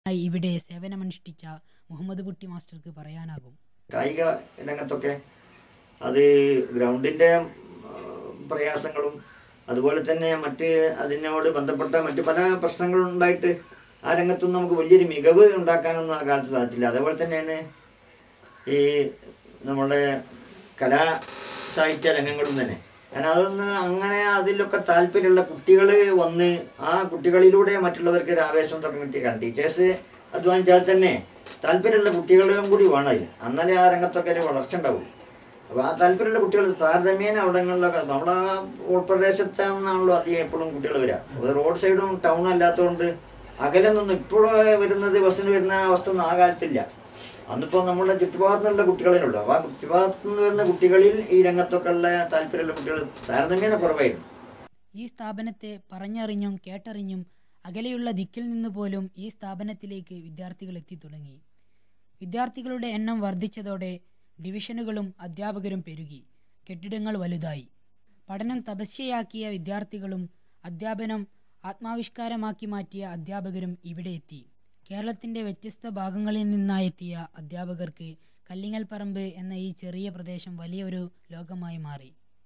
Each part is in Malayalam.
ആയി ഇവിടെ സേവനമനുഷ്ഠിച്ച മുഹമ്മദ് കുട്ടി മാസ്റ്റർക്ക് പറയാനാകും കായിക രംഗത്തൊക്കെ അത് ഗ്രൗണ്ടിൻ്റെ പ്രയാസങ്ങളും അതുപോലെ തന്നെ മറ്റ് അതിനോട് ബന്ധപ്പെട്ട മറ്റ് പല പ്രശ്നങ്ങളും ഉണ്ടായിട്ട് ആ രംഗത്തൊന്നും നമുക്ക് വലിയൊരു മികവ് ഉണ്ടാക്കാനൊന്നും ആ കാലത്ത് സാധിച്ചില്ല അതേപോലെ തന്നെയാണ് ഈ നമ്മുടെ കലാ സാഹിത്യ രംഗങ്ങളും തന്നെ കാരണം അതൊന്ന് അങ്ങനെ അതിലൊക്കെ താല്പര്യമുള്ള കുട്ടികൾ വന്ന് ആ കുട്ടികളിലൂടെ മറ്റുള്ളവർക്ക് ഒരു ആവേശം തുടങ്ങി കിട്ടിയ കാരണം ടീച്ചേഴ്സ് അധ്വാനിച്ചാൽ തന്നെ താല്പര്യമുള്ള കുട്ടികളും കൂടി വേണം അതിൽ എന്നാലേ ആ രംഗത്തൊക്കെ ഒരു വളർച്ച ഉണ്ടാവും അപ്പോൾ ആ താല്പര്യമുള്ള കുട്ടികൾ താരതമ്യേന അവിടങ്ങളിലൊക്കെ നമ്മുടെ ആ ഉൾപ്രദേശത്താണെന്നാണല്ലോ അധികം എപ്പോഴും കുട്ടികൾ വരിക അത് റോഡ് സൈഡും ടൗണും അല്ലാത്തതുകൊണ്ട് അകലെ നിന്നും ഇപ്പോഴും വരുന്നത് ബസ്സിന് വരുന്ന അവസ്ഥ ഒന്നും ആ കാലത്തില്ല അന്നിപ്പോൾ നമ്മുടെ ചുറ്റുഭാഗത്തു നിന്നുള്ള കുട്ടികളിലുള്ളൂ അപ്പോൾ ആ ചുറ്റുഭാഗത്തു നിന്ന് വരുന്ന കുട്ടികളിൽ ഈ രംഗത്തൊക്കെ ഉള്ള താല്പര്യമുള്ള കുട്ടികൾ താരതമ്യേന കുറവായിരുന്നു ഈ സ്ഥാപനത്തെ പറഞ്ഞറിഞ്ഞും കേട്ടറിഞ്ഞും അകലെയുള്ള ദിക്കിൽ നിന്ന് പോലും ഈ സ്ഥാപനത്തിലേക്ക് വിദ്യാർത്ഥികൾ എത്തിത്തുടങ്ങി വിദ്യാർത്ഥികളുടെ എണ്ണം വർദ്ധിച്ചതോടെ ഡിവിഷനുകളും അധ്യാപകരും പെരുകി കെട്ടിടങ്ങൾ വലുതായി പഠനം തപസ്യയാക്കിയ വിദ്യാർത്ഥികളും അധ്യാപനം ആത്മാവിഷ്കാരമാക്കി മാറ്റിയ അധ്യാപകരും ഇവിടെ എത്തി കേരളത്തിന്റെ വ്യത്യസ്ത ഭാഗങ്ങളിൽ നിന്നായി എത്തിയ അധ്യാപകർക്ക് കല്ലിങ്ങൽ പറമ്പ് എന്ന ഈ ചെറിയ പ്രദേശം വലിയൊരു ലോകമായി മാറി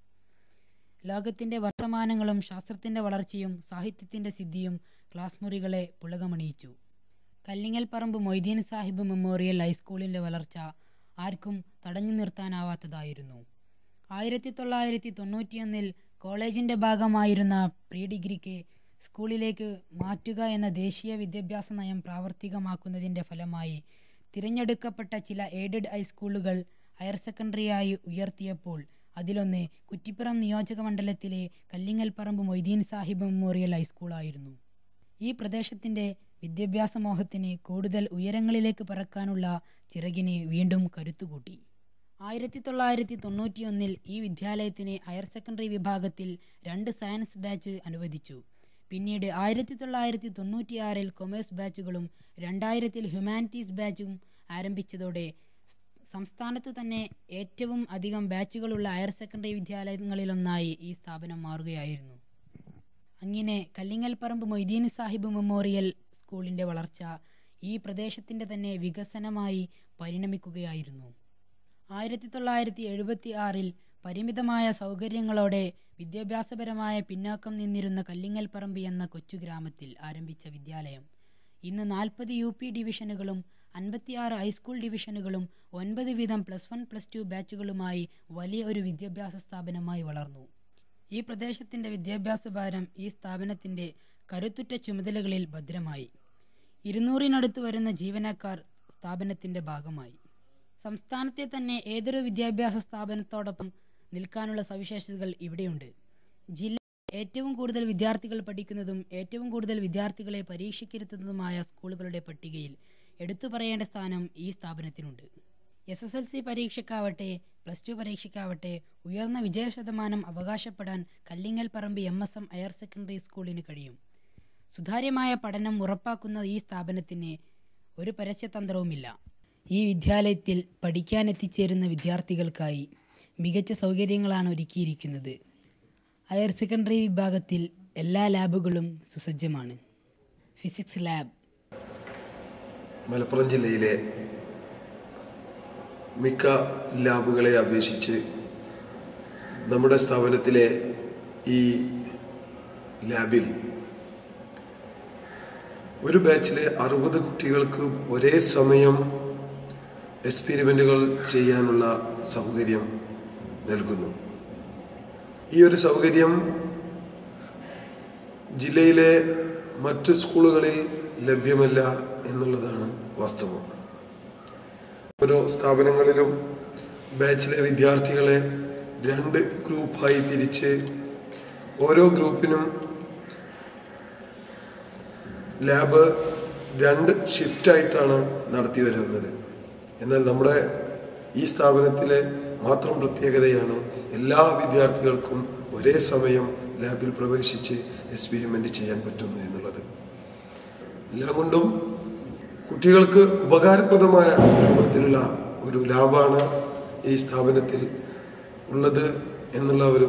ലോകത്തിന്റെ വർത്തമാനങ്ങളും ശാസ്ത്രത്തിന്റെ വളർച്ചയും സാഹിത്യത്തിന്റെ സിദ്ധിയും ക്ലാസ് മുറികളെ പുളകമണിയിച്ചു കല്ലിങ്ങൽ പറമ്പ് മൊയ്തീൻ സാഹിബ് മെമ്മോറിയൽ ഹൈസ്കൂളിന്റെ വളർച്ച ആർക്കും തടഞ്ഞു നിർത്താനാവാത്തതായിരുന്നു ആയിരത്തി തൊള്ളായിരത്തി തൊണ്ണൂറ്റിയൊന്നിൽ കോളേജിന്റെ ഭാഗമായിരുന്ന പ്രീ ഡിഗ്രിക്ക് സ്കൂളിലേക്ക് മാറ്റുക എന്ന ദേശീയ വിദ്യാഭ്യാസ നയം പ്രാവർത്തികമാക്കുന്നതിന്റെ ഫലമായി തിരഞ്ഞെടുക്കപ്പെട്ട ചില എയ്ഡഡ് ഹൈസ്കൂളുകൾ ഹയർ സെക്കൻഡറിയായി ഉയർത്തിയപ്പോൾ അതിലൊന്ന് കുറ്റിപ്പുറം നിയോജക മണ്ഡലത്തിലെ കല്ലിങ്ങൽപ്പറമ്പ് മൊയ്തീൻ സാഹിബ് മെമ്മോറിയൽ ഹൈസ്കൂളായിരുന്നു ഈ പ്രദേശത്തിന്റെ വിദ്യാഭ്യാസ മോഹത്തിന് കൂടുതൽ ഉയരങ്ങളിലേക്ക് പറക്കാനുള്ള ചിറകിന് വീണ്ടും കരുത്തുകൂട്ടി ആയിരത്തി തൊള്ളായിരത്തി തൊണ്ണൂറ്റിയൊന്നിൽ ഈ വിദ്യാലയത്തിന് ഹയർ സെക്കൻഡറി വിഭാഗത്തിൽ രണ്ട് സയൻസ് ബാച്ച് അനുവദിച്ചു പിന്നീട് ആയിരത്തി തൊള്ളായിരത്തി തൊണ്ണൂറ്റിയാറിൽ കൊമേഴ്സ് ബാച്ചുകളും രണ്ടായിരത്തിൽ ഹ്യൂമാനിറ്റീസ് ബാച്ചും ആരംഭിച്ചതോടെ സ് സംസ്ഥാനത്ത് തന്നെ ഏറ്റവും അധികം ബാച്ചുകളുള്ള ഹയർ സെക്കൻഡറി വിദ്യാലയങ്ങളിലൊന്നായി ഈ സ്ഥാപനം മാറുകയായിരുന്നു അങ്ങനെ കല്ലിങ്ങൽപ്പറമ്പ് മൊയ്തീൻ സാഹിബ് മെമ്മോറിയൽ സ്കൂളിന്റെ വളർച്ച ഈ പ്രദേശത്തിന്റെ തന്നെ വികസനമായി പരിണമിക്കുകയായിരുന്നു ആയിരത്തി തൊള്ളായിരത്തി എഴുപത്തി ആറിൽ പരിമിതമായ സൗകര്യങ്ങളോടെ വിദ്യാഭ്യാസപരമായ പിന്നാക്കം നിന്നിരുന്ന കല്ലിങ്ങൽപ്പറമ്പ് എന്ന കൊച്ചു ഗ്രാമത്തിൽ ആരംഭിച്ച വിദ്യാലയം ഇന്ന് നാൽപ്പത് യു പി ഡിവിഷനുകളും അൻപത്തിയാറ് ഹൈസ്കൂൾ ഡിവിഷനുകളും ഒൻപത് വീതം പ്ലസ് വൺ പ്ലസ് ടു ബാച്ചുകളുമായി വലിയ ഒരു വിദ്യാഭ്യാസ സ്ഥാപനമായി വളർന്നു ഈ പ്രദേശത്തിന്റെ വിദ്യാഭ്യാസ ഭാരം ഈ സ്ഥാപനത്തിന്റെ കരുത്തുറ്റ ചുമതലകളിൽ ഭദ്രമായി ഇരുന്നൂറിനടുത്ത് വരുന്ന ജീവനക്കാർ സ്ഥാപനത്തിന്റെ ഭാഗമായി സംസ്ഥാനത്തെ തന്നെ ഏതൊരു വിദ്യാഭ്യാസ സ്ഥാപനത്തോടൊപ്പം നിൽക്കാനുള്ള സവിശേഷതകൾ ഇവിടെയുണ്ട് ജില്ല ഏറ്റവും കൂടുതൽ വിദ്യാർത്ഥികൾ പഠിക്കുന്നതും ഏറ്റവും കൂടുതൽ വിദ്യാർത്ഥികളെ പരീക്ഷയ്ക്കിരുത്തുന്നതുമായ സ്കൂളുകളുടെ പട്ടികയിൽ എടുത്തു പറയേണ്ട സ്ഥാനം ഈ സ്ഥാപനത്തിനുണ്ട് എസ് എസ് എൽ സി പരീക്ഷയ്ക്കാവട്ടെ പ്ലസ് ടു പരീക്ഷയ്ക്കാവട്ടെ ഉയർന്ന വിജയ ശതമാനം അവകാശപ്പെടാൻ Kallingal Paramba M S M higher secondary സ്കൂളിന് കഴിയും സുതാര്യമായ പഠനം ഉറപ്പാക്കുന്ന ഈ സ്ഥാപനത്തിന് ഒരു പരസ്യതന്ത്രവുമില്ല ഈ വിദ്യാലയത്തിൽ പഠിക്കാൻ എത്തിച്ചേരുന്ന വിദ്യാർത്ഥികൾക്കായി മികച്ച സൗകര്യങ്ങളാണ് ഒരുക്കിയിരിക്കുന്നത് ഹയർ സെക്കൻഡറി വിഭാഗത്തിൽ എല്ലാ ലാബുകളും സുസജ്ജമാണ് ഫിസിക്സ് ലാബ് മലപ്പുറം ജില്ലയിലെ മിക്ക ലാബുകളെ അപേക്ഷിച്ച് നമ്മുടെ സ്ഥാപനത്തിലെ ഈ ലാബിൽ ഒരു ബാച്ചിലെ അറുപത് കുട്ടികൾക്ക് ഒരേ സമയം എക്സ്പെരിമെൻറ്റുകൾ ചെയ്യാനുള്ള സൗകര്യം നൽകുന്നു ഈ ഒരു സൗകര്യം ജില്ലയിലെ മറ്റ് സ്കൂളുകളിൽ ലഭ്യമല്ല എന്നുള്ളതാണ് വാസ്തവം ഓരോ സ്ഥാപനങ്ങളിലും ബാച്ചിലെ വിദ്യാർത്ഥികളെ രണ്ട് ഗ്രൂപ്പായി തിരിച്ച് ഓരോ ഗ്രൂപ്പിനും ലാബ് രണ്ട് ഷിഫ്റ്റായിട്ടാണ് നടത്തി വരുന്നത് എന്നാൽ നമ്മുടെ ഈ സ്ഥാപനത്തിലെ മാത്രം പ്രത്യേകതയാണ് എല്ലാ വിദ്യാർത്ഥികൾക്കും ഒരേ സമയം ലാബിൽ പ്രവേശിച്ച് എക്സ്പെരിമെൻ്റ് ചെയ്യാൻ പറ്റുന്നു എന്നുള്ളത് എല്ലാം കൊണ്ടും കുട്ടികൾക്ക് ഉപകാരപ്രദമായ രൂപത്തിലുള്ള ഒരു ലാബാണ് ഈ സ്ഥാപനത്തിൽ ഉള്ളത് എന്നുള്ള ഒരു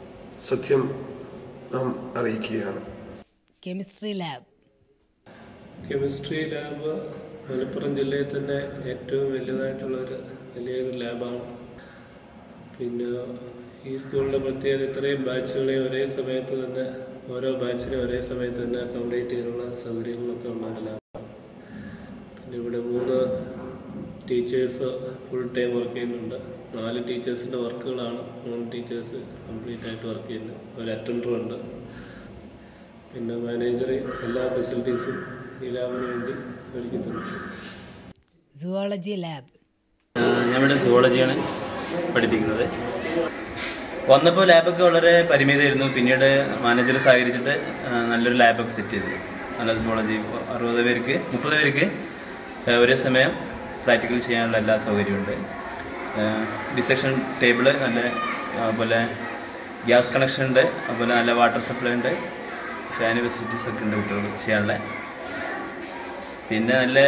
സത്യം നാം അറിയിക്കുകയാണ് chemistry lab chemistry lab Malappuram ജില്ലയിൽ തന്നെ ഏറ്റവും വലുതായിട്ടുള്ളൊരു വലിയൊരു ലാബാണ് പിന്നെ ഈ സ്കൂളിൻ്റെ പ്രത്യേകത ഇത്രയും ബാച്ചുകളെ ഒരേ സമയത്ത് തന്നെ ഓരോ ബാച്ചിനെ ഒരേ സമയത്ത് തന്നെ കംപ്ലീറ്റ് ചെയ്യാനുള്ള സൗകര്യങ്ങളൊക്കെ ഉള്ള ഒരു ലാബാണ് പിന്നെ ഇവിടെ മൂന്ന് ടീച്ചേഴ്സ് ഫുൾ ടൈം വർക്ക് ചെയ്യുന്നുണ്ട് നാല് ടീച്ചേഴ്സിൻ്റെ വർക്കുകളാണ് മൂന്ന് ടീച്ചേഴ്സ് കംപ്ലീറ്റ് ആയിട്ട് വർക്ക് ചെയ്യുന്നത് ഒരു അറ്റൻഡറും ഉണ്ട് പിന്നെ മാനേജർ എല്ലാ ഫെസിലിറ്റീസും ഈ ലാബിന് വേണ്ടി ഒരുക്കിയിട്ടുണ്ട് സുവോളജി ലാബ് ഞാൻ ഇവിടെ സുവോളജിയാണ് പഠിപ്പിക്കുന്നത് വന്നപ്പോൾ ലാബൊക്കെ വളരെ പരിമിതമായിരുന്നു പിന്നീട് മാനേജർ സഹകരിച്ചിട്ട് ആ, നല്ലൊരു ലാബൊക്കെ സെറ്റ് ചെയ്തു നല്ല സുവോളജി അറുപത് പേർക്ക് മുപ്പത് പേർക്ക് ആ, ഒരേ സമയം പ്രാക്ടിക്കൽ ചെയ്യാനുള്ള എല്ലാ സൗകര്യമുണ്ട് ഡിസെക്ഷൻ ടേബിള് നല്ല അതുപോലെ ഗ്യാസ് കണക്ഷൻ ഉണ്ട് അതുപോലെ നല്ല വാട്ടർ സപ്ലൈ ഉണ്ട് ഫാൻ ഫെസിലിറ്റീസ് ഒക്കെ ഉണ്ട് കുട്ടികൾക്ക് ചെയ്യാനുള്ള പിന്നെ നല്ല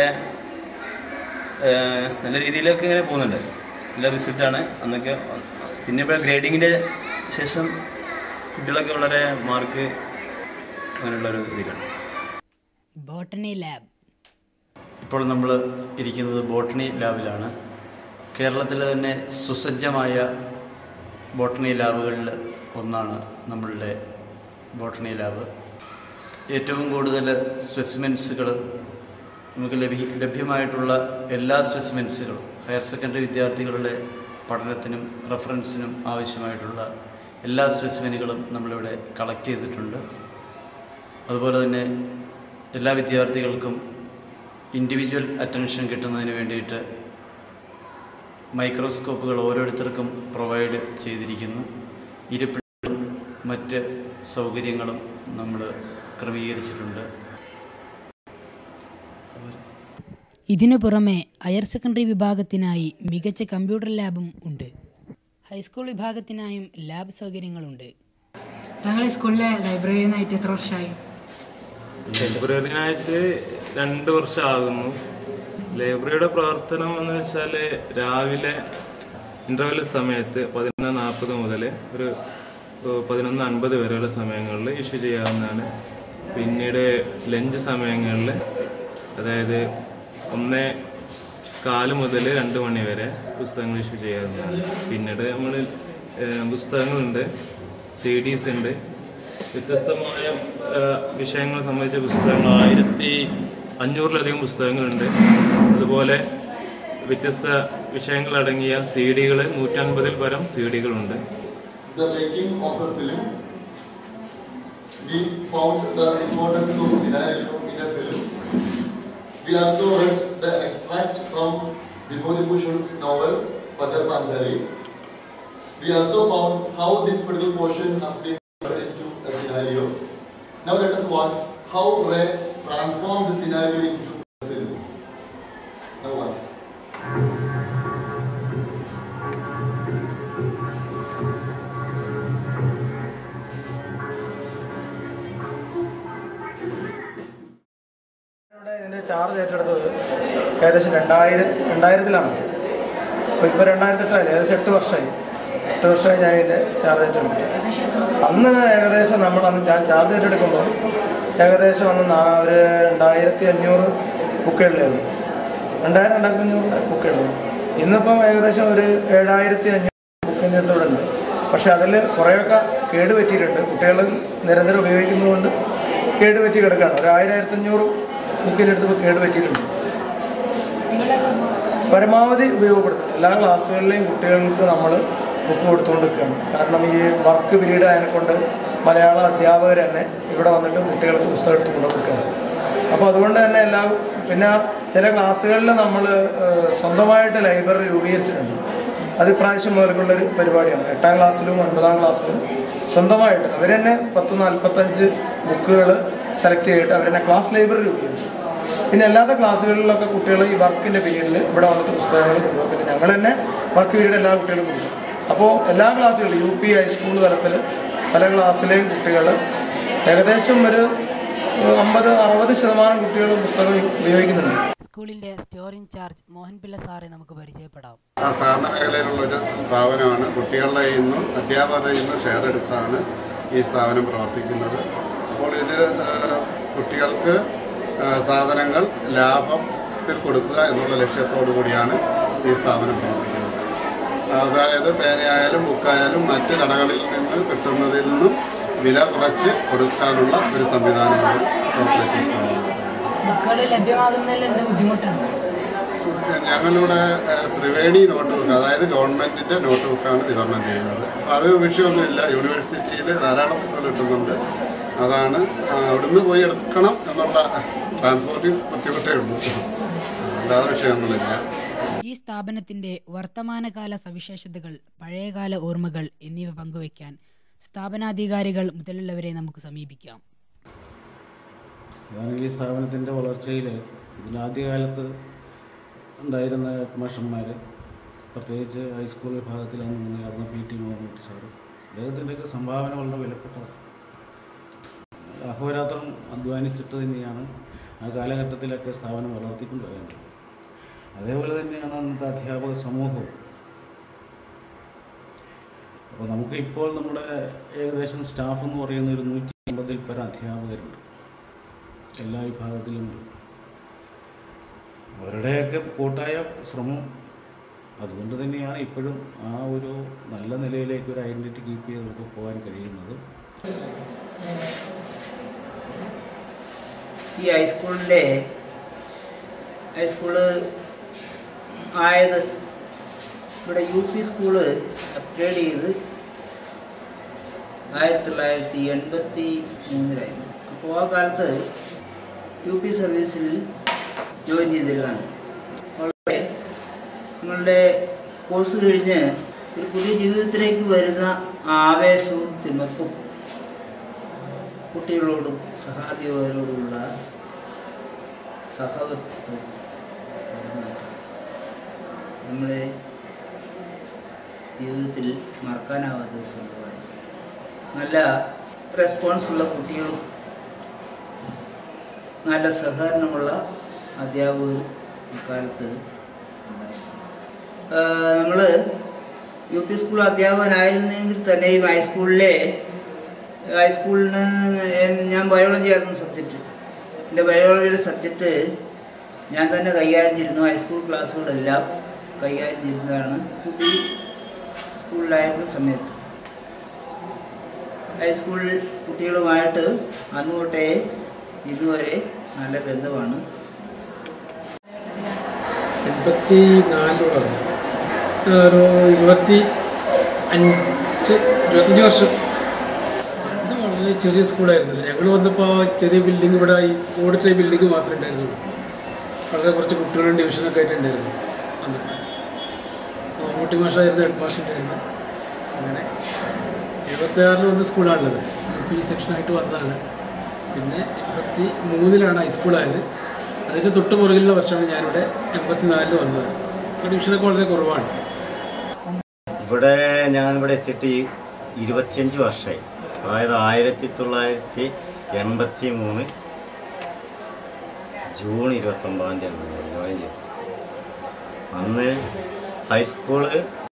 ഏഹ് നല്ല രീതിയിലൊക്കെ ഇങ്ങനെ പോകുന്നുണ്ട് നല്ല റിസൾട്ടാണ് അന്നൊക്കെ പിന്നെ ഇപ്പോൾ ഗ്രേഡിങ്ങിൻ്റെ ശേഷം കുട്ടികളൊക്കെ വളരെ മാർക്ക് അങ്ങനെയുള്ളൊരു ഇതിലാണ് ബോട്ടണി ലാബ് ഇപ്പോൾ നമ്മൾ ഇരിക്കുന്നത് ബോട്ടണി ലാബിലാണ് കേരളത്തിലെ തന്നെ സുസജ്ജമായ ബോട്ടണി ലാബുകളിൽ ഒന്നാണ് നമ്മളുടെ ബോട്ടണി ലാബ് ഏറ്റവും കൂടുതൽ സ്പെസിമെൻസുകൾ നമുക്ക് ലഭ്യ ലഭ്യമായിട്ടുള്ള എല്ലാ സ്പെസിമെൻസുകളും ഹയർ സെക്കൻഡറി വിദ്യാർത്ഥികളുടെ പഠനത്തിനും റെഫറൻസിനും ആവശ്യമായിട്ടുള്ള എല്ലാ സ്പെസിമെനുകളും നമ്മളിവിടെ കളക്ട് ചെയ്തിട്ടുണ്ട് അതുപോലെ തന്നെ എല്ലാ വിദ്യാർത്ഥികൾക്കും ഇൻഡിവിജ്വൽ അറ്റൻഷൻ കിട്ടുന്നതിന് വേണ്ടിയിട്ട് മൈക്രോസ്കോപ്പുകൾ ഓരോരുത്തർക്കും പ്രൊവൈഡ് ചെയ്തിരിക്കുന്നു ഇരിപ്പിടങ്ങളും മറ്റ് സൗകര്യങ്ങളും നമ്മൾ ക്രമീകരിച്ചിട്ടുണ്ട് ഇതിനു പുറമെ ഹയർ സെക്കൻഡറി വിഭാഗത്തിനായി മികച്ച കമ്പ്യൂട്ടർ ലാബും ഉണ്ട് ഹൈസ്കൂൾ വിഭാഗത്തിനായും ലാബ് സൗകര്യങ്ങളുണ്ട് ഞങ്ങളെ സ്കൂളിലെ ലൈബ്രറിനായിട്ട് എത്ര വർഷമായി ലൈബ്രറിനായിട്ട് രണ്ട് വർഷമാകുന്നു ലൈബ്രറിയുടെ പ്രവർത്തനം എന്ന് വെച്ചാൽ രാവിലെ ഇൻ്റർവെൽ സമയത്ത് പതിനൊന്ന് നാൽപ്പത് മുതൽ ഒരു ഏഹ്, പതിനൊന്ന് അൻപത് വരെയുള്ള സമയങ്ങളിൽ ഇഷ്യൂ ചെയ്യാവുന്നതാണ് പിന്നീട് ലഞ്ച് സമയങ്ങളിൽ അതായത് ഒന്ന് കാല് മുതൽ രണ്ട് മണി വരെ പുസ്തകങ്ങൾ ഇഷ്യൂ ചെയ്യാവുന്നതാണ് പിന്നീട് നമ്മൾ പുസ്തകങ്ങളുണ്ട് സി ഡീസ് ഉണ്ട് വ്യത്യസ്തമായ ആ, വിഷയങ്ങളെ സംബന്ധിച്ച പുസ്തകങ്ങൾ ആയിരത്തി അഞ്ഞൂറിലധികം പുസ്തകങ്ങളുണ്ട് അതുപോലെ വ്യത്യസ്ത വിഷയങ്ങളടങ്ങിയ സി ഡികൾ നൂറ്റൻപതിൽ പരം സി ഡികളുണ്ട് the making of a film, we found the importance of scenario in a film. We also read the extract from Vibhuti Bhushan's novel Padar Panjali. We also found how this particular portion has been converted into a scenario. Now let us watch how Ray transformed the scenario into a film. Now watch. ഇവിടെ ഇതിൻ്റെ ചാർജ് ഏറ്റെടുത്തത് ഏകദേശം രണ്ടായിരം രണ്ടായിരത്തിലാണ് അപ്പോൾ ഇപ്പോൾ രണ്ടായിരത്തി എട്ടായില്ല ഏകദേശം എട്ട് വർഷമായി എട്ട് വർഷമായി ഞാൻ ഇതിൻ്റെ ചാർജ് ഏറ്റെടുത്തിട്ട് അന്ന് ഏകദേശം നമ്മൾ അന്ന് ഞാൻ ചാർജ് ഏറ്റെടുക്കുമ്പോൾ ഏകദേശം അന്ന് നാ- ഒരു രണ്ടായിരത്തി അഞ്ഞൂറ് ബുക്കുകളിലായിരുന്നു രണ്ടായിരം രണ്ടായിരത്തി അഞ്ഞൂറ് ബുക്കുകളിലായിരുന്നു ഇന്നിപ്പം ഏകദേശം ഒരു ഏഴായിരത്തി അഞ്ഞൂറ് ബുക്കിൻ്റെ അടുത്ത് ഇവിടെ ഉണ്ട് പക്ഷേ അതിൽ കുറേയൊക്കെ കേട് പറ്റിയിട്ടുണ്ട് കുട്ടികൾ നിരന്തരം ഉപയോഗിക്കുന്നതുകൊണ്ട് കേട് പറ്റി കിടക്കുകയാണ് ഒരു ആയിരം ആയിരത്തഞ്ഞൂറ് ബുക്കിൻ്റെ അടുത്ത് ഇപ്പോൾ കേട് പറ്റിയിട്ടുണ്ട് പരമാവധി ഉപയോഗപ്പെടുത്തും എല്ലാ ക്ലാസ്സുകളിലെയും കുട്ടികൾക്ക് നമ്മൾ ബുക്ക് കൊടുത്തുകൊണ്ടിരിക്കുകയാണ് കാരണം ഈ വർക്ക് പീരീഡ് ആയതിനെക്കൊണ്ട് മലയാള അധ്യാപകർ തന്നെ ഇവിടെ വന്നിട്ട് കുട്ടികൾക്ക് പുസ്തകം എടുത്ത് കൊണ്ട് കൊടുക്കുകയാണ് അപ്പോൾ അതുകൊണ്ട് തന്നെ എല്ലാ പിന്നെ ചില ക്ലാസ്സുകളിൽ നമ്മൾ സ്വന്തമായിട്ട് ലൈബ്രറി രൂപീകരിച്ചിട്ടുണ്ട് അത് ഇപ്രാവശ്യം മുതൽക്കുള്ളൊരു പരിപാടിയാണ് എട്ടാം ക്ലാസ്സിലും ഒൻപതാം ക്ലാസ്സിലും സ്വന്തമായിട്ട് അവർ തന്നെ പത്ത് നാൽപ്പത്തഞ്ച് ബുക്കുകൾ സെലക്ട് ചെയ്തിട്ട് അവർ തന്നെ ക്ലാസ് ലൈബ്രറി രൂപീകരിച്ചു പിന്നെ അല്ലാത്ത ക്ലാസ്സുകളിലൊക്കെ കുട്ടികൾ ഈ വർക്കിൻ്റെ പീരീഡിൽ ഇവിടെ വന്നിട്ട് പുസ്തകങ്ങൾ കൊണ്ടുപോകും പിന്നെ ഞങ്ങൾ തന്നെ വർക്ക് പീരീഡ് എല്ലാ കുട്ടികളും കൊടുക്കും അപ്പോൾ എല്ലാ ക്ലാസ്സുകളിലും യു പി ഹൈസ്കൂൾ തലത്തിൽ പല ക്ലാസ്സിലെയും കുട്ടികൾ ഏകദേശം ഒരു അമ്പത് അറുപത് ശതമാനം കുട്ടികളും പുസ്തകം ഉപയോഗിക്കുന്നുണ്ട് സ്കൂളിന്റെ സ്റ്റോർ ഇൻചാർജ് മോഹൻപിള്ള സാറെ നമുക്ക് പരിചയപ്പെടാം ആ സഹകരണ മേഖലയിലുള്ളൊരു സ്ഥാപനമാണ് കുട്ടികളുടെ കയ്യിൽ നിന്നും അധ്യാപകരുടെ കയ്യിൽ നിന്നും ഷെയർ എടുത്താണ് ഈ സ്ഥാപനം പ്രവർത്തിക്കുന്നത് അപ്പോൾ ഇതിൽ കുട്ടികൾക്ക് ആ, സാധനങ്ങൾ ലാഭത്തിൽ കൊടുക്കുക എന്നുള്ള ലക്ഷ്യത്തോടു കൂടിയാണ് ഈ സ്ഥാപനം പ്രവർത്തിക്കുന്നത് അതായത് പേനയായാലും ബുക്കായാലും മറ്റ് കടകളിൽ നിന്ന് കിട്ടുന്നതിൽ നിന്നും വില കുറച്ച് കൊടുക്കാനുള്ള ഒരു സംവിധാനമാണ് കോപ്പറേറ്റീവ് സ്റ്റോറുകൾ ബുക്കുകൾ ലഭ്യമാകുന്നതിൽ എന്ത് ബുദ്ധിമുട്ടുണ്ട് ഞങ്ങളിവിടെ ഏഹ്, ത്രിവേണി നോട്ട് ബുക്ക് അതായത് ഗവൺമെൻറ്റിൻ്റെ നോട്ട് ബുക്കാണ് വിതരണം ചെയ്യുന്നത് അപ്പോൾ അത് വിഷയമൊന്നുമില്ല യൂണിവേഴ്സിറ്റിയിൽ ധാരാളം ബുക്കുകൾ കിട്ടുന്നുണ്ട് അതാണ് ആ, അവിടുന്ന് പോയി എടുക്കണം എന്നുള്ള ട്രാൻസ്പോർട്ടിങ് ബുദ്ധിമുട്ടേ ഉള്ളൂ അല്ലാതെ വിഷയമൊന്നുമില്ല ഈ സ്ഥാപനത്തിന്റെ വർത്തമാനകാല സവിശേഷതകൾ പഴയകാല ഓർമ്മകൾ എന്നിവ പങ്കുവയ്ക്കാൻ സ്ഥാപനാധികാരികൾ മുതലുള്ളവരെ നമുക്ക് സമീപിക്കാം അതാണ് ഈ സ്ഥാപനത്തിൻ്റെ വളർച്ചയിൽ ഇതിനാദ്യകാലത്ത് ഉണ്ടായിരുന്ന മാഷന്മാർ പ്രത്യേകിച്ച് ഹൈസ്കൂൾ വിഭാഗത്തിലാണ് മുന്നേറുന്ന പി ടി മുഹമ്മദ് സാർ അദ്ദേഹത്തിൻ്റെയൊക്കെ സംഭാവന വളരെ വിലപ്പെട്ടതാണ് അഹോരാത്രം അധ്വാനിച്ചിട്ട് തന്നെയാണ് ആ കാലഘട്ടത്തിലൊക്കെ സ്ഥാപനം വളർത്തിക്കൊണ്ട് വരുന്നത് അതേപോലെ തന്നെയാണ് അന്നത്തെ അധ്യാപക സമൂഹവും അപ്പോൾ നമുക്ക് ഇപ്പോൾ നമ്മുടെ ഏകദേശം സ്റ്റാഫ് എന്ന് പറയുന്ന ഒരു നൂറ്റി അമ്പതിൽ പരം അധ്യാപകരുണ്ട് എല്ലാ വിഭാഗത്തിലുമുണ്ട് അവരുടെയൊക്കെ കൂട്ടായ ശ്രമം അതുകൊണ്ട് തന്നെയാണ് ഇപ്പോഴും ആ ഒരു നല്ല നിലയിലേക്ക് ഒരു ഐഡൻറ്റിറ്റി കീപ്പ് ചെയ്ത് നമുക്ക് പോകാൻ കഴിയുന്നത് ഈ ഹൈസ്കൂളിൻ്റെ ഹൈസ്കൂള് ആയത് ഇവിടെ യു പി സ്കൂള് അപ്ഗ്രേഡ് ചെയ്ത് ആയിരത്തി തൊള്ളായിരത്തി എൺപത്തി മൂന്നിലായിരുന്നു അപ്പോൾ ആ കാലത്ത് യു പി സർവീസിൽ ജോയിൻ ചെയ്തിരുന്നതാണ് വളരെ നിങ്ങളുടെ കോഴ്സ് കഴിഞ്ഞ് ഒരു പുതിയ ജീവിതത്തിലേക്ക് വരുന്ന ആവേശവും തിമർപ്പും കുട്ടികളോടും സഹാധ്യാപകരോടുമുള്ള സഹവർത്തിത്വം പെരുമാറ്റം നമ്മളെ ജീവിതത്തിൽ മറക്കാനാവാത്ത ഒരു സംഭവമായിരുന്നു നല്ല റെസ്പോൺസുള്ള കുട്ടികളും നല്ല സഹകരണമുള്ള അധ്യാപകരും ഇക്കാലത്ത് ഉണ്ടായിരുന്നു നമ്മൾ യു പി സ്കൂൾ അധ്യാപകനായിരുന്നെങ്കിൽ തന്നെയും ഹൈസ്കൂളിലെ ഹൈസ്കൂളിന് ഞാൻ ബയോളജി ആയിരുന്നു സബ്ജക്റ്റ് എൻ്റെ ബയോളജിയുടെ സബ്ജക്റ്റ് ഞാൻ തന്നെ കൈകാര്യം ചെയ്തിരുന്നു ഹൈസ്കൂൾ ക്ലാസ്സുകളെല്ലാം കൈകാര്യം ചെയ്തതാണ് യു പി സ്കൂളിലായിരുന്ന സമയത്ത് ഹൈസ്കൂൾ കുട്ടികളുമായിട്ട് അന്ന് തൊട്ടേ ഇതുവരെ നല്ല ബന്ധമാണ് എൺപത്തി നാലിലാണ് ഒരു ഇരുപത്തി അഞ്ച് ഇരുപത്തഞ്ച് വർഷം ഇത് വളരെ ചെറിയ സ്കൂളായിരുന്നില്ല ഞങ്ങൾ വന്നപ്പോൾ ചെറിയ ബിൽഡിംഗ് ഇവിടെ ഈ ഓഡിറ്ററി ബിൽഡിംഗ് മാത്രമേ ഉണ്ടായിരുന്നുള്ളൂ വളരെ കുറച്ച് കുട്ടികളും ഡിവിഷനൊക്കെ ആയിട്ടുണ്ടായിരുന്നു അന്ന് മമ്മൂട്ടി മാഷായിരുന്നു ഹെഡ് മാഷ് ഉണ്ടായിരുന്നു അങ്ങനെ എഴുപത്തിയാറിൽ വന്ന സ്കൂളാണുള്ളത് യു പി സെക്ഷനായിട്ട് വന്നതാണ് പിന്നെ എൺപത്തി മൂന്നിലാണ് ഹൈസ്കൂളായത് അതിൻ്റെ തൊട്ട് പുറകിലുള്ള വർഷമാണ് ഞാനിവിടെ എൺപത്തി നാലിൽ വന്നത് അപ്പോൾ ഡിവിഷനൊക്കെ വളരെ കുറവാണ് ഇവിടെ ഞാനിവിടെ എത്തിയിട്ട് ഈ ഇരുപത്തിയഞ്ച് വർഷമായി അതായത് ആയിരത്തി തൊള്ളായിരത്തി എൺപത്തി മൂന്ന് ജൂൺ ഇരുപത്തൊമ്പതാം തീയതി ജോയിൻ ചെയ്തു അന്ന് ഹൈസ്കൂള്